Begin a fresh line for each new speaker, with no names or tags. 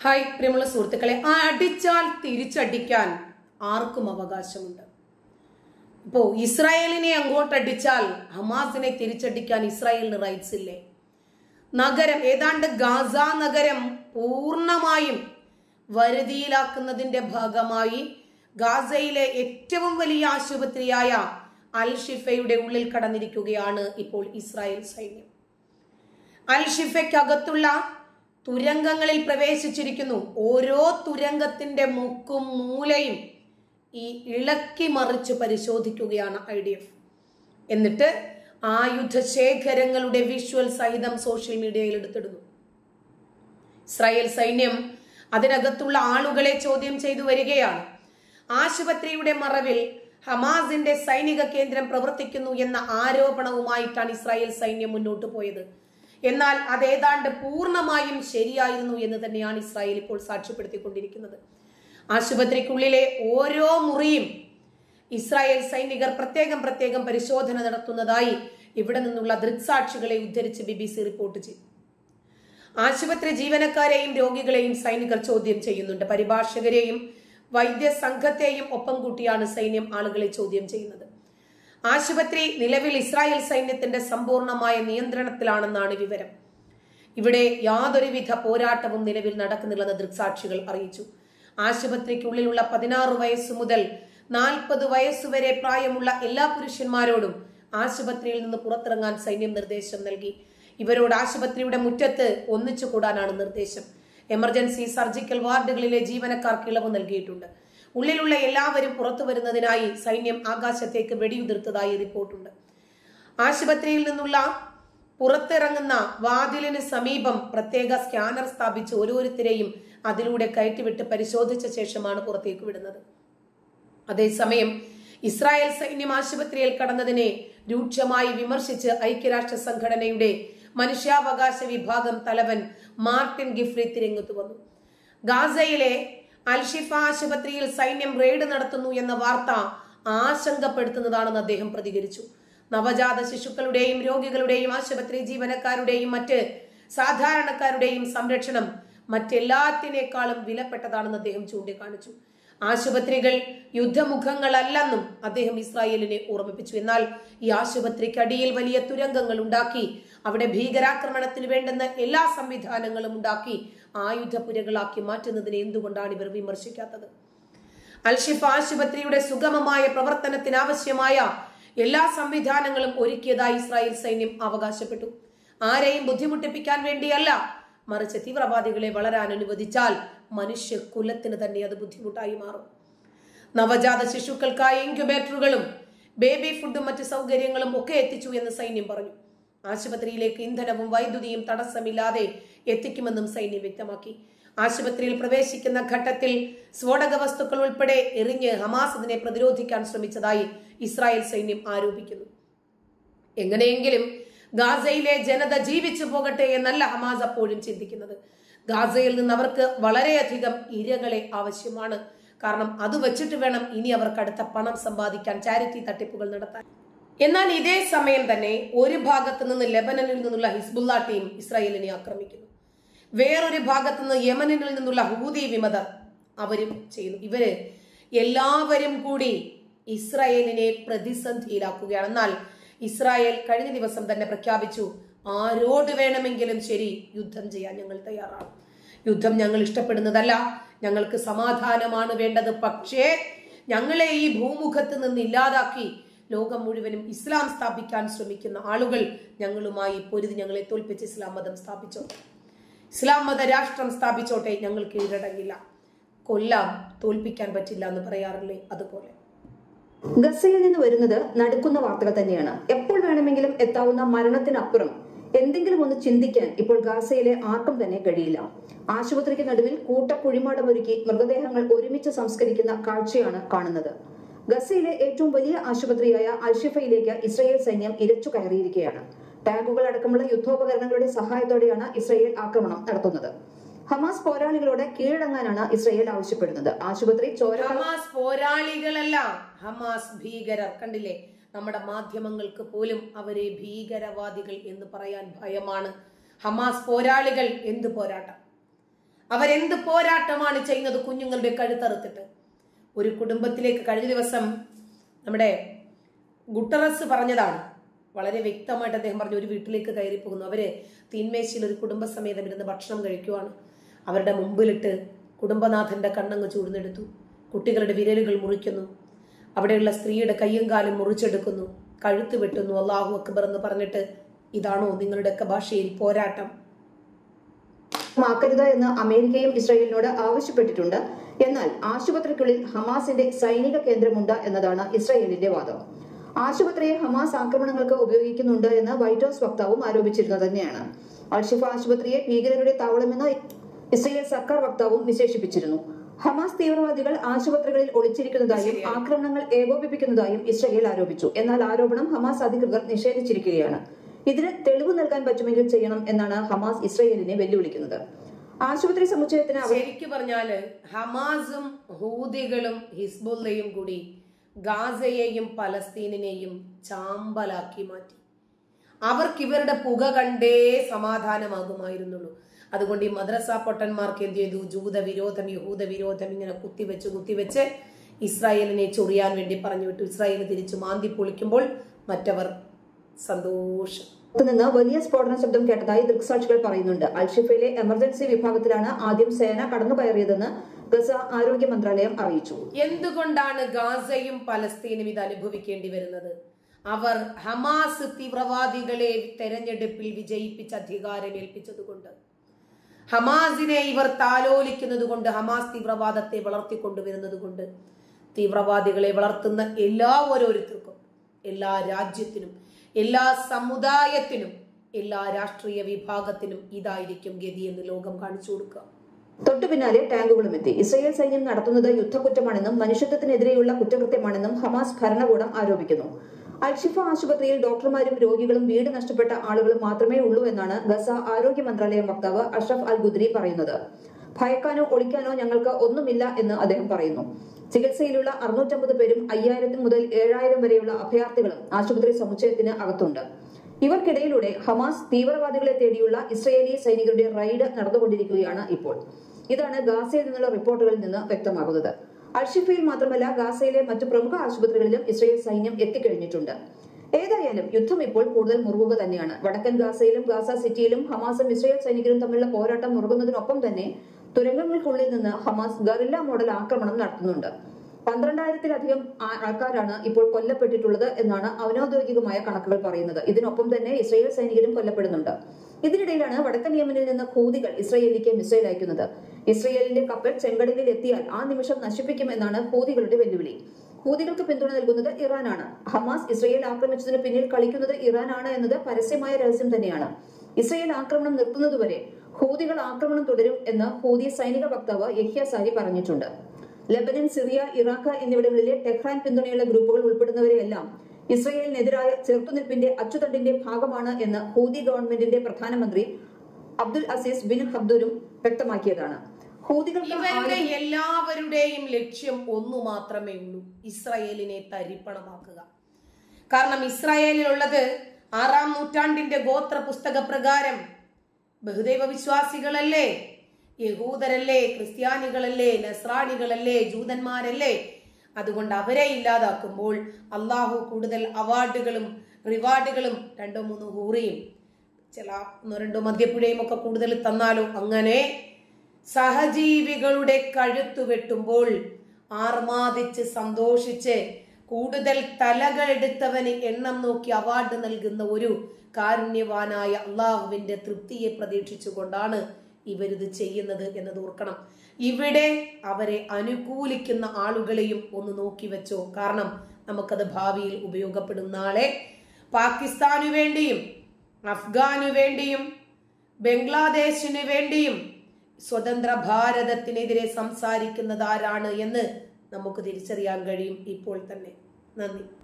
hi പ്രിയമുള്ള സുഹൃത്തുക്കളെ അടിച്ചാൽ തിരിച്ചടിക്കാൻ ആർക്കും അവകാശമുണ്ട് ഇപ്പോ ഇസ്രായേലിനെ അങ്ങോട്ട് അടിച്ചാൽ ഹമാസിനെ തിരിച്ചടിക്കാൻ ഇസ്രായേലിന് റൈറ്റ്സ് ഇല്ലേ നഗരം ഏതാണ്ട് ഗാസ നഗരം പൂർണ്ണമായും വരുതിയിലാക്കുന്നതിന്റെ ഭാഗമായി ഗാസയിലെ ഏറ്റവും വലിയ ആശുപത്രിയായ അൽ ഷിഫയുടെ ഉള്ളിൽ കടന്നിരിക്കുകയാണ് ഇപ്പോൾ ഇസ്രായേൽ സൈന്യം അൽ ഷിഫയ്ക്കകത്തുള്ള തുരങ്കങ്ങളിൽ പ്രവേശിച്ചിരിക്കുന്നു ഓരോ തുരങ്കത്തിന്റെ മുക്കും മൂലയും ഈ ഇളക്കി മറിച്ച് പരിശോധിക്കുകയാണ് ഐ ഡി എഫ് എന്നിട്ട് ആയുധശേഖരങ്ങളുടെ വിഷ്വൽ സഹിതം സോഷ്യൽ മീഡിയയിൽ എടുത്തിടുന്നു ഇസ്രായേൽ സൈന്യം അതിനകത്തുള്ള ആളുകളെ ചോദ്യം ചെയ്തു വരികയാണ് ആശുപത്രിയുടെ മറവിൽ ഹമാസിന്റെ സൈനിക കേന്ദ്രം പ്രവർത്തിക്കുന്നു എന്ന ആരോപണവുമായിട്ടാണ് ഇസ്രായേൽ സൈന്യം മുന്നോട്ട് പോയത് എന്നാൽ അത് ഏതാണ്ട് പൂർണ്ണമായും ശരിയായിരുന്നു എന്ന് തന്നെയാണ് ഇസ്രായേൽ ഇപ്പോൾ സാക്ഷ്യപ്പെടുത്തിക്കൊണ്ടിരിക്കുന്നത് ആശുപത്രിക്കുള്ളിലെ ഓരോ മുറിയും ഇസ്രായേൽ സൈനികർ പ്രത്യേകം പ്രത്യേകം പരിശോധന നടത്തുന്നതായി ഇവിടെ നിന്നുള്ള ദൃക്സാക്ഷികളെ ഉദ്ധരിച്ച് ബി ബി സി റിപ്പോർട്ട് ചെയ്തു ആശുപത്രി ജീവനക്കാരെയും രോഗികളെയും സൈനികർ ചോദ്യം ചെയ്യുന്നുണ്ട് പരിഭാഷകരെയും വൈദ്യസംഘത്തെയും ഒപ്പം കൂട്ടിയാണ് സൈന്യം ആളുകളെ ചോദ്യം ചെയ്യുന്നത് ആശുപത്രി നിലവിൽ ഇസ്രായേൽ സൈന്യത്തിന്റെ സമ്പൂർണമായ നിയന്ത്രണത്തിലാണെന്നാണ് വിവരം ഇവിടെ യാതൊരുവിധ പോരാട്ടവും നിലവിൽ നടക്കുന്നില്ലെന്ന് ദൃക്സാക്ഷികൾ അറിയിച്ചു ആശുപത്രിക്കുള്ളിലുള്ള പതിനാറ് വയസ്സു മുതൽ നാൽപ്പത് വയസ്സുവരെ പ്രായമുള്ള എല്ലാ പുരുഷന്മാരോടും ആശുപത്രിയിൽ നിന്ന് പുറത്തിറങ്ങാൻ സൈന്യം നിർദ്ദേശം നൽകി ഇവരോട് ആശുപത്രിയുടെ മുറ്റത്ത് ഒന്നിച്ചു കൂടാനാണ് നിർദ്ദേശം എമർജൻസി സർജിക്കൽ വാർഡുകളിലെ ജീവനക്കാർക്ക് ഇളവ് നൽകിയിട്ടുണ്ട് ഉള്ളിലുള്ള എല്ലാവരും പുറത്തു വരുന്നതിനായി സൈന്യം ആകാശത്തേക്ക് വെടിയുതിർത്തതായി റിപ്പോർട്ടുണ്ട് ആശുപത്രിയിൽ നിന്നുള്ള പുറത്തിറങ്ങുന്ന വാതിലിന് സമീപം പ്രത്യേക സ്കാനർ സ്ഥാപിച്ച് ഓരോരുത്തരെയും അതിലൂടെ കയറ്റിവിട്ട് പരിശോധിച്ച ശേഷമാണ് പുറത്തേക്ക് വിടുന്നത് അതേസമയം ഇസ്രായേൽ സൈന്യം ആശുപത്രിയിൽ കടന്നതിനെ രൂക്ഷമായി വിമർശിച്ച് ഐക്യരാഷ്ട്ര സംഘടനയുടെ മനുഷ്യാവകാശ വിഭാഗം തലവൻ മാർട്ടിൻ ഗിഫ്രി രംഗത്ത് വന്നു ഗാസയിലെ അൽഷിഫ ആശുപത്രിയിൽ സൈന്യം റെയ്ഡ് നടത്തുന്നു എന്ന വാർത്ത ആശങ്കപ്പെടുത്തുന്നതാണെന്ന് അദ്ദേഹം പ്രതികരിച്ചു നവജാത ശിശുക്കളുടെയും രോഗികളുടെയും ആശുപത്രി ജീവനക്കാരുടെയും മറ്റ് സാധാരണക്കാരുടെയും സംരക്ഷണം മറ്റെല്ലാത്തിനേക്കാളും വിലപ്പെട്ടതാണെന്ന് അദ്ദേഹം ചൂണ്ടിക്കാണിച്ചു ആശുപത്രികൾ യുദ്ധമുഖങ്ങളല്ലെന്നും അദ്ദേഹം ഇസ്രായേലിനെ ഓർമ്മിപ്പിച്ചു എന്നാൽ ഈ ആശുപത്രിക്കടിയിൽ വലിയ തുരങ്കങ്ങൾ ഉണ്ടാക്കി അവിടെ ഭീകരാക്രമണത്തിന് വേണ്ടുന്ന എല്ലാ സംവിധാനങ്ങളും ഉണ്ടാക്കി ആയുധപുരകളാക്കി മാറ്റുന്നതിനെ എന്തുകൊണ്ടാണ് ഇവർ വിമർശിക്കാത്തത് അൽഷിഫ ആശുപത്രിയുടെ സുഗമമായ പ്രവർത്തനത്തിന് ആവശ്യമായ എല്ലാ സംവിധാനങ്ങളും ഒരുക്കിയതായി ഇസ്രായേൽ സൈന്യം അവകാശപ്പെട്ടു ആരെയും ബുദ്ധിമുട്ടിപ്പിക്കാൻ വേണ്ടിയല്ല മറിച്ച് തീവ്രവാദികളെ വളരാൻ അനുവദിച്ചാൽ മനുഷ്യ കുലത്തിന് തന്നെ അത് ബുദ്ധിമുട്ടായി മാറും നവജാത ശിശുക്കൾക്കായി ഇൻക്യുബേറ്ററുകളും ബേബി ഫുഡും മറ്റ് സൗകര്യങ്ങളും ഒക്കെ എത്തിച്ചു എന്ന് സൈന്യം പറഞ്ഞു ആശുപത്രിയിലേക്ക് ഇന്ധനവും വൈദ്യുതിയും തടസ്സമില്ലാതെ എത്തിക്കുമെന്നും സൈന്യം വ്യക്തമാക്കി ആശുപത്രിയിൽ പ്രവേശിക്കുന്ന ഘട്ടത്തിൽ സ്ഫോടക വസ്തുക്കൾ ഉൾപ്പെടെ എറിഞ്ഞ് ഹമാസ് അതിനെ പ്രതിരോധിക്കാൻ ശ്രമിച്ചതായി ഇസ്രായേൽ സൈന്യം ആരോപിക്കുന്നു എങ്ങനെയെങ്കിലും ഗാസയിലെ ജനത ജീവിച്ചു പോകട്ടെ എന്നല്ല ഹമാസ് അപ്പോഴും ചിന്തിക്കുന്നത് ഗാസയിൽ നിന്ന് അവർക്ക് വളരെയധികം ഇരകളെ ആവശ്യമാണ് കാരണം അത് വെച്ചിട്ട് വേണം ഇനി അവർക്ക് അടുത്ത പണം സമ്പാദിക്കാൻ ചാരിറ്റി തട്ടിപ്പുകൾ നടത്താൻ എന്നാൽ ഇതേ സമയം തന്നെ ഒരു ഭാഗത്ത് നിന്ന് ലെബനനിൽ നിന്നുള്ള ഹിസ്ബുള്ള ടീം ഇസ്രായേലിനെ ആക്രമിക്കുന്നു വേറൊരു ഭാഗത്ത് നിന്ന് യമനിൽ നിന്നുള്ള ഹൂതി വിമതർ അവരും ചെയ്യുന്നു ഇവര് എല്ലാവരും കൂടി ഇസ്രായേലിനെ പ്രതിസന്ധിയിലാക്കുകയാണ് എന്നാൽ ഇസ്രായേൽ കഴിഞ്ഞ ദിവസം തന്നെ പ്രഖ്യാപിച്ചു ആരോട് വേണമെങ്കിലും ശരി യുദ്ധം ചെയ്യാൻ ഞങ്ങൾ തയ്യാറാണ് യുദ്ധം ഞങ്ങൾ ഇഷ്ടപ്പെടുന്നതല്ല ഞങ്ങൾക്ക് സമാധാനമാണ് വേണ്ടത് പക്ഷേ ഞങ്ങളെ ഈ ഭൂമുഖത്ത് നിന്ന് ഇല്ലാതാക്കി ലോകം മുഴുവനും ഇസ്ലാം സ്ഥാപിക്കാൻ ശ്രമിക്കുന്ന ആളുകൾ ഞങ്ങളുമായി പൊരുതി ഞങ്ങളെ തോൽപ്പിച്ച് ഇസ്ലാം മതം സ്ഥാപിച്ചോട്ടെ ഇസ്ലാം മത രാഷ്ട്രം സ്ഥാപിച്ചോട്ടെ ഞങ്ങൾ കീഴടങ്ങില്ല കൊല്ലാം തോൽപ്പിക്കാൻ പറ്റില്ല എന്ന് പറയാറില്ലേ അതുപോലെ
ഗസയിൽ നിന്ന് വരുന്നത് നടുക്കുന്ന വാർത്തകൾ തന്നെയാണ് എപ്പോൾ വേണമെങ്കിലും എത്താവുന്ന മരണത്തിനപ്പുറം എന്തെങ്കിലും ഒന്ന് ചിന്തിക്കാൻ ഇപ്പോൾ ഗാസയിലെ ആർക്കും തന്നെ കഴിയില്ല ആശുപത്രിക്ക് നടുവിൽ കൂട്ട കുഴിമാടമൊരുക്കി മൃതദേഹങ്ങൾ ഒരുമിച്ച് സംസ്കരിക്കുന്ന കാഴ്ചയാണ് കാണുന്നത് ഗസയിലെ ഏറ്റവും വലിയ ആശുപത്രിയായ അൽഷിഫയിലേക്ക് ഇസ്രയേൽ സൈന്യം ഇരച്ചു കയറിയിരിക്കുകയാണ് ടാങ്കുകൾ അടക്കമുള്ള യുദ്ധോപകരണങ്ങളുടെ സഹായത്തോടെയാണ് ഇസ്രയേൽ ആക്രമണം നടത്തുന്നത് ഹമാസ് പോരാളികളോട് കീഴടങ്ങാനാണ് ഇസ്രയേൽ ആവശ്യപ്പെടുന്നത് ആശുപത്രി ചോര
ഹമാസ് പോരാളികളല്ല ഹമാസ് ഭീകരർ കണ്ടില്ലേ നമ്മുടെ മാധ്യമങ്ങൾക്ക് പോലും അവരെ ഭീകരവാദികൾ എന്ന് പറയാൻ ഭയമാണ് ഹമാസ് പോരാളികൾ എന്ത് പോരാട്ടം അവരെന്ത് പോരാട്ടമാണ് ചെയ്യുന്നത് കുഞ്ഞുങ്ങളുടെ കഴുത്തറുത്തിട്ട് ഒരു കുടുംബത്തിലേക്ക് കഴിഞ്ഞ ദിവസം നമ്മുടെ ഗുട്ടറസ് പറഞ്ഞതാണ് വളരെ വ്യക്തമായിട്ട് അദ്ദേഹം പറഞ്ഞു ഒരു വീട്ടിലേക്ക് കയറി പോകുന്നു അവര് തീന്മേശയിൽ ഒരു കുടുംബസമേതം ഇരുന്ന് ഭക്ഷണം കഴിക്കുവാണ് അവരുടെ മുമ്പിലിട്ട് കുടുംബനാഥന്റെ കണ്ണങ്ങ് ചൂടുന്നെടുത്തു കുട്ടികളുടെ വിരലുകൾ മുറിക്കുന്നു അവിടെയുള്ള സ്ത്രീയുടെ കയ്യും കാലും മുറിച്ചെടുക്കുന്നു കഴുത്ത് വെട്ടുന്നു അള്ളാഹു അക്ബർ എന്ന് പറഞ്ഞിട്ട് ഇതാണോ നിങ്ങളുടെയൊക്കെ ഭാഷയിൽ പോരാട്ടം
മാക്കരുത് എന്ന് അമേരിക്കയും ഇസ്രായേലിനോട് ആവശ്യപ്പെട്ടിട്ടുണ്ട് എന്നാൽ ആശുപത്രിക്കുള്ളിൽ ഹമാസിന്റെ സൈനിക കേന്ദ്രമുണ്ട് എന്നതാണ് ഇസ്രായേലിന്റെ വാദം ആശുപത്രിയെ ഹമാസ് ആക്രമണങ്ങൾക്ക് ഉപയോഗിക്കുന്നുണ്ട് എന്ന് വൈറ്റ് ഹൌസ് വക്താവും ആരോപിച്ചിരുന്നത് തന്നെയാണ് അൽഷിഫ ആശുപത്രിയെ ഭീകരരുടെ താവളമെന്ന് ഇസ്രായേൽ സർക്കാർ വക്താവും വിശേഷിപ്പിച്ചിരുന്നു ഹമാസ് തീവ്രവാദികൾ ആശുപത്രികളിൽ ഒളിച്ചിരിക്കുന്നതായും ആക്രമണങ്ങൾ ഏകോപിപ്പിക്കുന്നതായും ഇസ്രായേൽ ആരോപിച്ചു എന്നാൽ ആരോപണം ഹമാസ് അധികൃതർ നിഷേധിച്ചിരിക്കുകയാണ് ഇതിന് തെളിവ് നൽകാൻ പറ്റുമെങ്കിൽ ചെയ്യണം എന്നാണ് ഹമാസ് ഇസ്രായേലിനെ വെല്ലുവിളിക്കുന്നത് ആശുപത്രി സമുച്ചയത്തിന് അവ-
ശരിക്കു പറഞ്ഞാല് ഹമാസും ഹൂതികളും ഹിസ്ബുല്ലയും കൂടി ഗാസയെയും പലസ്തീനിനെയും ചാമ്പലാക്കി മാറ്റി അവർക്ക് ഇവരുടെ പുക കണ്ടേ സമാധാനമാകുമായിരുന്നുള്ളൂ അതുകൊണ്ട് ഈ മദ്രസ പൊട്ടന്മാർക്ക് എന്ത് ചെയ്തു ജൂത വിരോധം യഹൂദ വിരോധം ഇങ്ങനെ കുത്തിവെച്ച് കുത്തിവെച്ച് ഇസ്രായേലിനെ ചൊറിയാൻ വേണ്ടി പറഞ്ഞു വിട്ടു ഇസ്രായേൽ തിരിച്ചു മാന്തി പൊളിക്കുമ്പോൾ മറ്റവർ സന്തോഷം
നിന്ന് വലിയ സ്ഫോടന ശബ്ദം കേട്ടതായി ദൃക്സാക്ഷികൾ പറയുന്നുണ്ട് അൽഷിഫയിലെ എമർജൻസി വിഭാഗത്തിലാണ് ആദ്യം സേന കടന്നുകയറിയതെന്ന് ഗസ ആരോഗ്യ മന്ത്രാലയം അറിയിച്ചു
എന്തുകൊണ്ടാണ് ഗാസയും പലസ്തീനും ഇത് അനുഭവിക്കേണ്ടി വരുന്നത് അവർ ഹമാസ് തീവ്രവാദികളെ തെരഞ്ഞെടുപ്പിൽ വിജയിപ്പിച്ച് അധികാരം ഏൽപ്പിച്ചതുകൊണ്ട് ഹമാസിനെ ഇവർ താലോലിക്കുന്നത് കൊണ്ട് ഹമാസ് തീവ്രവാദത്തെ വളർത്തിക്കൊണ്ടുവരുന്നത് കൊണ്ട് തീവ്രവാദികളെ വളർത്തുന്ന എല്ലാ ഓരോരുത്തർക്കും എല്ലാ രാജ്യത്തിനും എല്ലാ സമുദായത്തിനും എല്ലാ രാഷ്ട്രീയ വിഭാഗത്തിനും ഇതായിരിക്കും ഗതി എന്ന് ലോകം കാണിച്ചു കൊടുക്കുക
തൊട്ടു പിന്നാലെ ടാങ്കുകളും എത്തി ഇസ്രായേൽ സൈന്യം നടത്തുന്നത് യുദ്ധക്കുറ്റമാണെന്നും മനുഷ്യത്വത്തിനെതിരെയുള്ള കുറ്റകൃത്യമാണെന്നും ഹമാസ് ഭരണകൂടം ആരോപിക്കുന്നു അൽഷിഫ ആശുപത്രിയിൽ ഡോക്ടർമാരും രോഗികളും വീട് നഷ്ടപ്പെട്ട ആളുകളും മാത്രമേ ഉള്ളൂ എന്നാണ് ഗസ ആരോഗ്യ മന്ത്രാലയം വക്താവ് അഷ്റഫ് അൽ ഗുദ്രി പറയുന്നത് ഭയക്കാനോ ഒളിക്കാനോ ഞങ്ങൾക്ക് ഒന്നുമില്ല എന്ന് അദ്ദേഹം പറയുന്നു ചികിത്സയിലുള്ള അറുന്നൂറ്റമ്പത് പേരും അയ്യായിരത്തി മുതൽ ഏഴായിരം വരെയുള്ള അഭയാർത്ഥികളും ആശുപത്രി സമുച്ചയത്തിന് അകത്തുണ്ട് ഇവർക്കിടയിലൂടെ ഹമാസ് തീവ്രവാദികളെ തേടിയുള്ള ഇസ്രയേലി സൈനികരുടെ റെയ്ഡ് നടന്നുകൊണ്ടിരിക്കുകയാണ് ഇപ്പോൾ ഇതാണ് ഗാസയിൽ നിന്നുള്ള റിപ്പോർട്ടുകളിൽ നിന്ന് വ്യക്തമാകുന്നത് അൽഷിഫയിൽ മാത്രമല്ല ഗാസയിലെ മറ്റു പ്രമുഖ ആശുപത്രികളിലും ഇസ്രയേൽ സൈന്യം എത്തിക്കഴിഞ്ഞിട്ടുണ്ട് ഏതായാലും യുദ്ധം ഇപ്പോൾ കൂടുതൽ മുറുകുക തന്നെയാണ് വടക്കൻ ഗാസയിലും ഗാസ സിറ്റിയിലും ഹമാസും ഇസ്രയേൽ സൈനികരും തമ്മിലുള്ള പോരാട്ടം മുറുകുന്നതിനൊപ്പം തന്നെ തുരങ്കങ്ങൾക്കുള്ളിൽ നിന്ന് ഹമാസ് ഗറില്ല മോഡൽ ആക്രമണം നടത്തുന്നുണ്ട് പന്ത്രണ്ടായിരത്തിലധികം ആ- ആൾക്കാരാണ് ഇപ്പോൾ കൊല്ലപ്പെട്ടിട്ടുള്ളത് എന്നാണ് അനൌദ്യോഗികമായ കണക്കുകൾ പറയുന്നത് ഇതിനൊപ്പം തന്നെ ഇസ്രയേൽ സൈനികരും കൊല്ലപ്പെടുന്നുണ്ട് ഇതിനിടയിലാണ് വടക്കൻ യമനിൽ നിന്ന് ഹൂതികൾ ഇസ്രയേലിലേക്ക് മിസൈൽ അയക്കുന്നത് ഇസ്രയേലിന്റെ കപ്പൽ ചെങ്കടലിൽ എത്തിയാൽ ആ നിമിഷം നശിപ്പിക്കുമെന്നാണ് ഹൂതികളുടെ വെല്ലുവിളി ഹൂതികൾക്ക് പിന്തുണ നൽകുന്നത് ഇറാനാണ് ഹമാസ് ഇസ്രയേൽ ആക്രമിച്ചതിന് പിന്നിൽ കളിക്കുന്നത് ഇറാനാണ് എന്നത് പരസ്യമായ രഹസ്യം തന്നെയാണ് ഇസ്രയേൽ ആക്രമണം നിർത്തുന്നതുവരെ ഹൂതികൾ ആക്രമണം തുടരും എന്ന് ഹൂതി സൈനിക വക്താവ് യഹ്യ സാരി പറഞ്ഞിട്ടുണ്ട് ലെബനൻ സിറിയ ഇറാഖ് എന്നിവിടങ്ങളിലെ ടെഹ്റാൻ പിന്തുണയുള്ള ഗ്രൂപ്പുകൾ ഉൾപ്പെടുന്നവരെയെല്ലാം ഇസ്രയേലിനെതിരായ ചെറുത്തുനിൽപ്പിന്റെ അച്ചുതണ്ടിന്റെ ഭാഗമാണ് എന്ന് ഹൂതി ഗവൺമെന്റിന്റെ പ്രധാനമന്ത്രി അബ്ദുൽ അസീസ് ബിൻ ഹബ്ദൂരും വ്യക്തമാക്കിയതാണ് ഹൂതികൾക്ക്
ഇവരുടെ എല്ലാവരുടെയും ലക്ഷ്യം ഒന്നു മാത്രമേ ഉള്ളൂ ഇസ്രായേലിനെ തരിപ്പണമാക്കുക കാരണം ഇസ്രായേലിലുള്ളത് ആറാം നൂറ്റാണ്ടിന്റെ ഗോത്ര പുസ്തക പ്രകാരം ബഹുദൈവ വിശ്വാസികളല്ലേ യഹൂദരല്ലേ ക്രിസ്ത്യാനികളല്ലേ നസ്രാണികളല്ലേ ജൂതന്മാരല്ലേ അതുകൊണ്ട് അവരെ ഇല്ലാതാക്കുമ്പോൾ അള്ളാഹു കൂടുതൽ അവാർഡുകളും റിവാർഡുകളും രണ്ടോ മൂന്നോ ഹൂറിയും ചില ഒന്നോ രണ്ടോ മദ്യപ്പുഴയും ഒക്കെ കൂടുതൽ തന്നാലോ അങ്ങനെ സഹജീവികളുടെ കഴുത്തു വെട്ടുമ്പോൾ ആർമാദിച്ച് സന്തോഷിച്ച് കൂടുതൽ തലകളെടുത്തവന് എണ്ണം നോക്കി അവാർഡ് നൽകുന്ന ഒരു കാരുണ്യവാനായ അള്ളാഹുവിന്റെ തൃപ്തിയെ പ്രതീക്ഷിച്ചുകൊണ്ടാണ് ഇവരിത് ചെയ്യുന്നത് എന്നത് ഓർക്കണം ഇവിടെ അവരെ അനുകൂലിക്കുന്ന ആളുകളെയും ഒന്ന് നോക്കി വെച്ചോ കാരണം നമുക്കത് ഭാവിയിൽ ഉപയോഗപ്പെടും നാളെ പാകിസ്ഥാനു വേണ്ടിയും അഫ്ഗാനു വേണ്ടിയും ബംഗ്ലാദേശിനു വേണ്ടിയും സ്വതന്ത്ര ഭാരതത്തിനെതിരെ സംസാരിക്കുന്നത് ആരാണ് എന്ന് നമുക്ക് തിരിച്ചറിയാൻ കഴിയും ഇപ്പോൾ തന്നെ നന്ദി